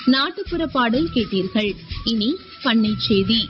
நாட்டுப்புற பாடல் கேட்டீர்கள் இனி பண்ணை செய்தி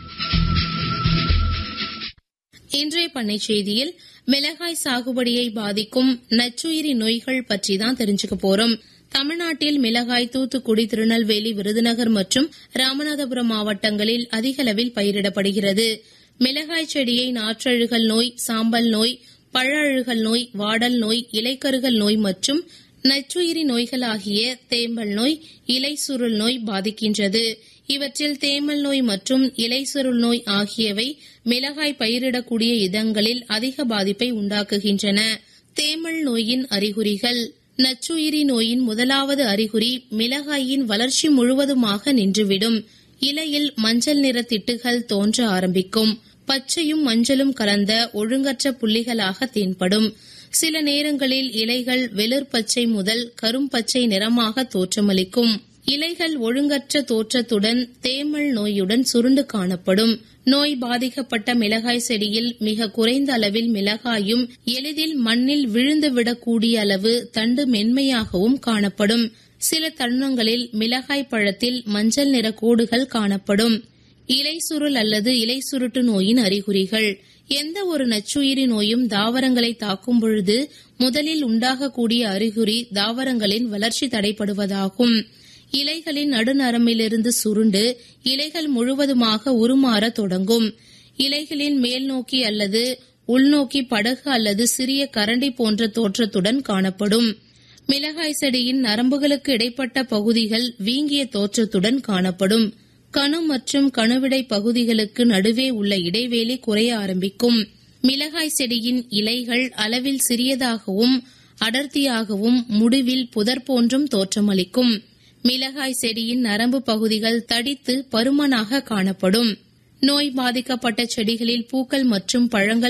இன்றைய பண்ணை செய்தியில் மிளகாய் சாகுபடியை பாதிக்கும் நச்சுயிரி நோய்கள் பற்றி தான் தெரிஞ்சுக்க போறோம் தமிழ்நாட்டில் மிளகாய் தூத்துக்குடி திருநெல்வேலி விருதுநகர் மற்றும் ராமநாதபுரம் மாவட்டங்களில் அதிக அளவில் பயிரிடப்படுகிறது மிளகாய் செடியை நாற்றழுகல் நோய் சாம்பல் நோய் பழ அழுகல் நோய் வாடல் நோய் இலைக்கருகல் நோய் மற்றும் நச்சுயிரி நோய்கள் ஆகிய தேம்பல் நோய் இலை சுருள் நோய் பாதிக்கின்றது இவற்றில் தேமல் நோய் மற்றும் இலை சுருள் நோய் ஆகியவை மிளகாய் பயிரிடக்கூடிய இடங்களில் அதிக பாதிப்பை உண்டாக்குகின்றன தேமல் நோயின் அறிகுறிகள் நச்சுயிரி நோயின் முதலாவது அறிகுறி மிளகாயின் வளர்ச்சி முழுவதுமாக நின்றுவிடும் இலையில் மஞ்சள் நிற திட்டுகள் தோன்ற ஆரம்பிக்கும் பச்சையும் மஞ்சளும் கலந்த ஒழுங்கற்ற புள்ளிகளாக தென்படும் சில நேரங்களில் இலைகள் வெளிர் பச்சை முதல் கரும்பச்சை நிறமாக தோற்றமளிக்கும் இலைகள் ஒழுங்கற்ற தோற்றத்துடன் தேமல் நோயுடன் சுருண்டு காணப்படும் நோய் பாதிக்கப்பட்ட மிளகாய் செடியில் மிக குறைந்த அளவில் மிளகாயும் எளிதில் மண்ணில் விழுந்துவிடக்கூடிய அளவு தண்டு மென்மையாகவும் காணப்படும் சில தருணங்களில் மிளகாய் பழத்தில் மஞ்சள் நிற கோடுகள் காணப்படும் இலை சுருள் அல்லது இலை சுருட்டு நோயின் அறிகுறிகள் எந்த ஒரு நச்சுயிரி நோயும் தாவரங்களை தாக்கும் பொழுது முதலில் உண்டாகக்கூடிய அறிகுறி தாவரங்களின் வளர்ச்சி தடைப்படுவதாகும் இலைகளின் நடுநரம்பிலிருந்து சுருண்டு இலைகள் முழுவதுமாக உருமாற தொடங்கும் இலைகளின் மேல் நோக்கி அல்லது உள்நோக்கி படகு அல்லது சிறிய கரண்டி போன்ற தோற்றத்துடன் காணப்படும் மிளகாய் செடியின் நரம்புகளுக்கு இடைப்பட்ட பகுதிகள் வீங்கிய தோற்றத்துடன் காணப்படும் கணு மற்றும் கணுவிடை பகுதிகளுக்கு நடுவே உள்ள இடைவேளை குறைய ஆரம்பிக்கும் மிளகாய் செடியின் இலைகள் அளவில் சிறியதாகவும் அடர்த்தியாகவும் முடிவில் புதர் போன்றும் தோற்றமளிக்கும் மிளகாய் செடியின் நரம்பு பகுதிகள் தடித்து பருமனாக காணப்படும் நோய் பாதிக்கப்பட்ட செடிகளில் பூக்கள் மற்றும் பழங்கள்